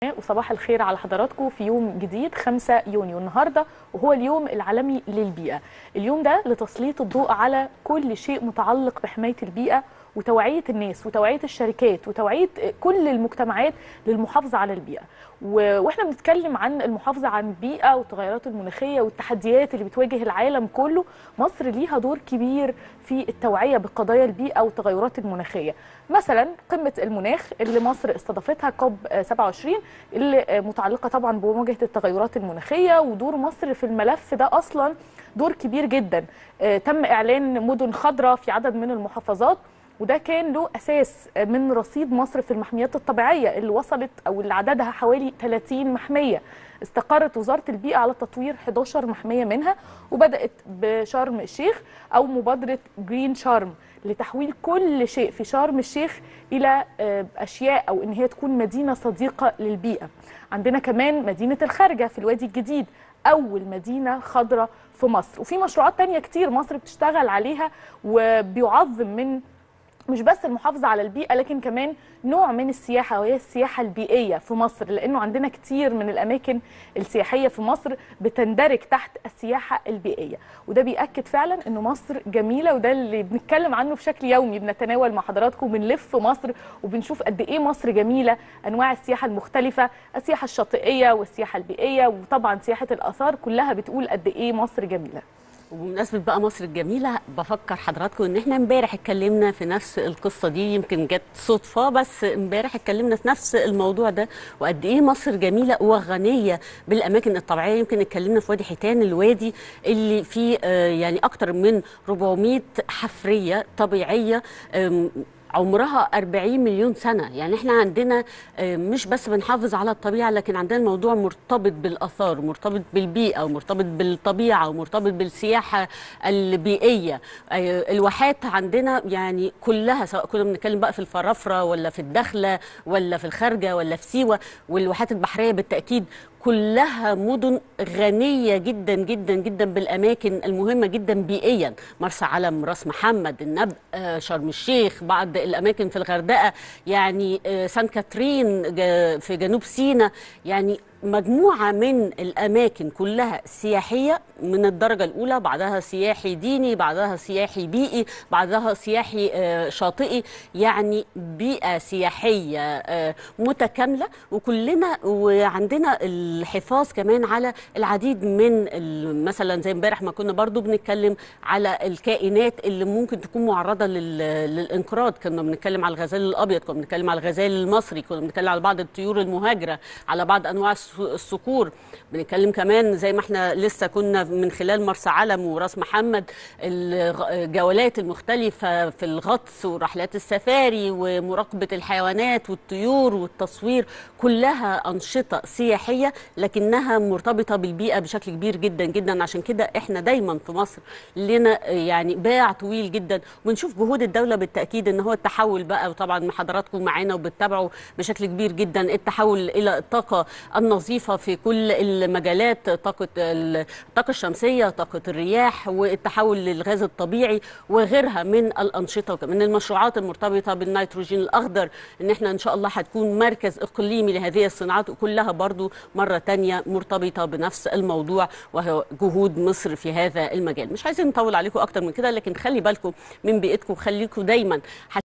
وصباح الخير على حضراتكم في يوم جديد 5 يونيو النهارده وهو اليوم العالمي للبيئه اليوم ده لتسليط الضوء على كل شيء متعلق بحمايه البيئه وتوعيه الناس وتوعيه الشركات وتوعيه كل المجتمعات للمحافظه على البيئه و- واحنا بنتكلم عن المحافظه عن البيئه والتغيرات المناخيه والتحديات اللي بتواجه العالم كله مصر ليها دور كبير في التوعيه بقضايا البيئه والتغيرات المناخيه مثلا قمه المناخ اللي مصر استضافتها كوب 27 اللي متعلقه طبعا بمواجهه التغيرات المناخيه ودور مصر في الملف ده اصلا دور كبير جدا آه، تم اعلان مدن خضراء في عدد من المحافظات وده كان له اساس من رصيد مصر في المحميات الطبيعيه اللي وصلت او اللي عددها حوالي 30 محميه استقرت وزاره البيئه على تطوير 11 محميه منها وبدات بشرم الشيخ او مبادره جرين شرم لتحويل كل شيء في شرم الشيخ الى آه، اشياء او ان هي تكون مدينه صديقه للبيئه عندنا كمان مدينه الخارجه في الوادي الجديد اول مدينه خضراء في مصر وفي مشروعات تانية كتير مصر بتشتغل عليها وبيعظم من مش بس المحافظة على البيئة لكن كمان نوع من السياحة وهي السياحة البيئية في مصر لأنه عندنا كتير من الأماكن السياحية في مصر بتندرج تحت السياحة البيئية وده بيأكد فعلا أنه مصر جميلة وده اللي بنتكلم عنه بشكل يومي بنتناول مع حضراتكم بنلف مصر وبنشوف قد إيه مصر جميلة أنواع السياحة المختلفة السياحة الشاطئية والسياحة البيئية وطبعا سياحة الآثار كلها بتقول قد إيه مصر جميلة وبمناسبة بقى مصر الجميلة بفكر حضراتكم ان احنا امبارح اتكلمنا في نفس القصة دي يمكن جت صدفة بس امبارح اتكلمنا في نفس الموضوع ده وقد ايه مصر جميلة وغنية بالاماكن الطبيعية يمكن اتكلمنا في وادي حيتان الوادي اللي فيه آه، يعني اكتر من 400 حفرية طبيعية آم، عمرها 40 مليون سنة يعني احنا عندنا آه، مش بس بنحافظ على الطبيعة لكن عندنا الموضوع مرتبط بالآثار مرتبط بالبيئة ومرتبط بالطبيعة ومرتبط بالسياحة البيئية آه، الواحات عندنا يعني كلها سواء كنا بنتكلم بقى في الفرافرة ولا في الدخلة ولا في الخارجة ولا في سيوة والواحات البحرية بالتأكيد كلها مدن غنية جدا جدا جدا بالأماكن المهمة جدا بيئيا مرسى علم راس محمد النبأ آه، شرم الشيخ بعض الأماكن في الغردقة يعني آه، سان كاترين جا- في جنوب سيناء يعني مجموعة من الأماكن كلها سياحية من الدرجة الأولى بعدها سياحي ديني بعدها سياحي بيئي بعدها سياحي آه، شاطئي يعني بيئة سياحية آه، متكاملة وكلنا وعندنا الحفاظ كمان على العديد من ال- مثلا زي امبارح ما كنا برضو بنتكلم على الكائنات اللي ممكن تكون معرضة لل- للانقراض كنا بنتكلم على الغزال الأبيض كنا بنتكلم على الغزال المصري كنا بنتكلم على بعض الطيور المهاجرة على بعض أنواع الس- الصقور بنتكلم كمان زي ما احنا لسه كنا من خلال مرسى علم وراس محمد الغ- الجولات المختلفة في الغطس ورحلات السفاري ومراقبة الحيوانات والطيور والتصوير كلها أنشطة سياحية لكنها مرتبطة بالبيئة بشكل كبير جدا جدا عشان كده احنا دايما في مصر لنا يعني باع طويل جدا ونشوف جهود الدولة بالتأكيد ان هو التحول بقى وطبعا حضراتكم معانا وبتتابعوا بشكل كبير جدا التحول إلى الطاقة النظيفة في كل المجالات طاقة ال- الطاقة الشمسية طاقة الرياح والتحول للغاز الطبيعي وغيرها من الأنشطة وكمان المشروعات المرتبطة بالنيتروجين الأخضر إن احنا إن شاء الله هتكون مركز إقليمي لهذه الصناعات وكلها برضو مرة تانية مرتبطة بنفس الموضوع وهو جهود مصر في هذا المجال مش عايزين نطول عليكم أكتر من كده لكن خلي بالكم من بيئتكم خليكم دايما